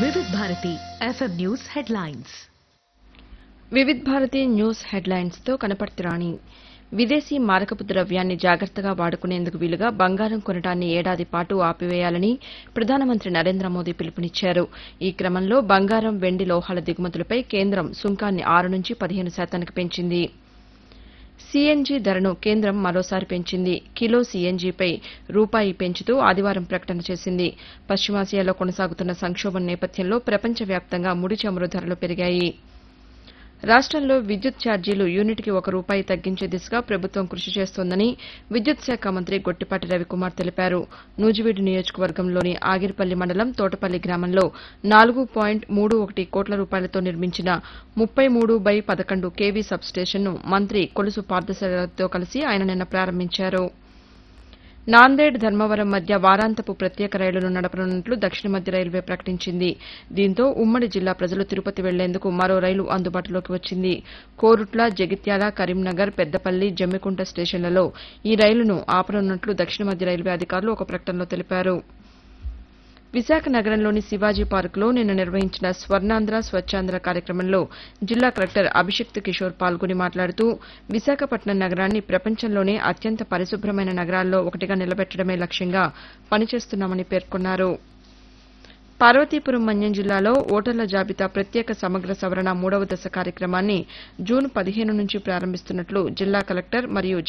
వివిధ Bharati F M news headlines Vividh Bharati news headlines తో కనపర్తి రాణి విదేశీ మారకపు ద్రవ్యాన్ని జాగ్రత్తగా వాడుకునేందుకు వీలుగా బంగారం కొనడాన్ని ఏడాది పాటు ఆపివేయాలని ప్రధానమంత్రి నరేంద్ర మోదీ పిలుపునిచ్చారు ఈ క్రమంలో బంగారం వెండి లోహాల దిగుమతులపై కేంద్రం సుంకాన్ని ఆరు నుంచి పదిహేను శాతానికి పెంచింది సీఎన్జీ ధరను కేంద్రం మరోసారి పెంచింది కిలో సీఎన్జీపై రూపాయి పెంచుతూ ఆదివారం ప్రకటన చేసింది పశ్చిమాసియాలో కొనసాగుతున్న సంక్షోభం నేపథ్యంలో ప్రపంచవ్యాప్తంగా ముడి చమురు ధరలు పెరిగాయి రాష్టంలో విద్యుత్ ఛార్జీలు యూనిట్కి ఒక రూపాయి తగ్గించే దిశగా ప్రభుత్వం కృషి చేస్తోందని విద్యుత్ శాఖ మంత్రి గొట్టిపాటి రవికుమార్ తెలిపారు నూజివీడు నియోజకవర్గంలోని ఆగిరిపల్లి మండలం తోటపల్లి గ్రామంలో నాలుగు పాయింట్ మూడు ఒకటి కోట్ల రూపాయలతో నిర్మించిన ముప్పై మూడు బై పదకొండు కేవీ సబ్స్టేషన్ను మంత్రి కొలుసు పార్థసారథితో కలిసి ఆయన నిన్న ప్రారంభించారు నాందేడ్ ధర్మవరం మధ్య వారాంతపు ప్రత్యేక రైలును నడపనున్నట్లు దక్షిణ మధ్య రైల్వే ప్రకటించింది దీంతో ఉమ్మడి జిల్లా ప్రజలు తిరుపతి వెళ్లేందుకు మరో రైలు అందుబాటులోకి వచ్చింది కోరుట్ల జగిత్యాల కరీంనగర్ పెద్దపల్లి జమ్మికుంట స్టేషన్లలో ఈ రైలును ఆపనున్నట్లు దక్షిణ మధ్య రైల్వే అధికారులు ఒక ప్రకటనలో తెలిపారు విశాఖ నగరంలోని శివాజీ పార్కులో నిన్న నిర్వహించిన స్వర్ణాంధ్ర స్వచ్ఛాంధ్ర కార్యక్రమంలో జిల్లా కలెక్టర్ అభిషిక్త్ కిషోర్ పాల్గొని మాట్లాడుతూ విశాఖపట్నం నగరాన్ని ప్రపంచంలోనే అత్యంత పరిశుభ్రమైన నగరాల్లో ఒకటిగా నిలబెట్టడమే లక్ష్యంగా పనిచేస్తున్నామని పేర్కొన్నారు పార్వతీపురం మన్యం జిల్లాలో ఓటర్ల జాబితా ప్రత్యేక సమగ్ర సవరణ మూడవ దశ కార్యక్రమాన్ని జూన్ పదిహేను నుంచి ప్రారంభిస్తున్నట్లు జిల్లా కలెక్టర్ మరియు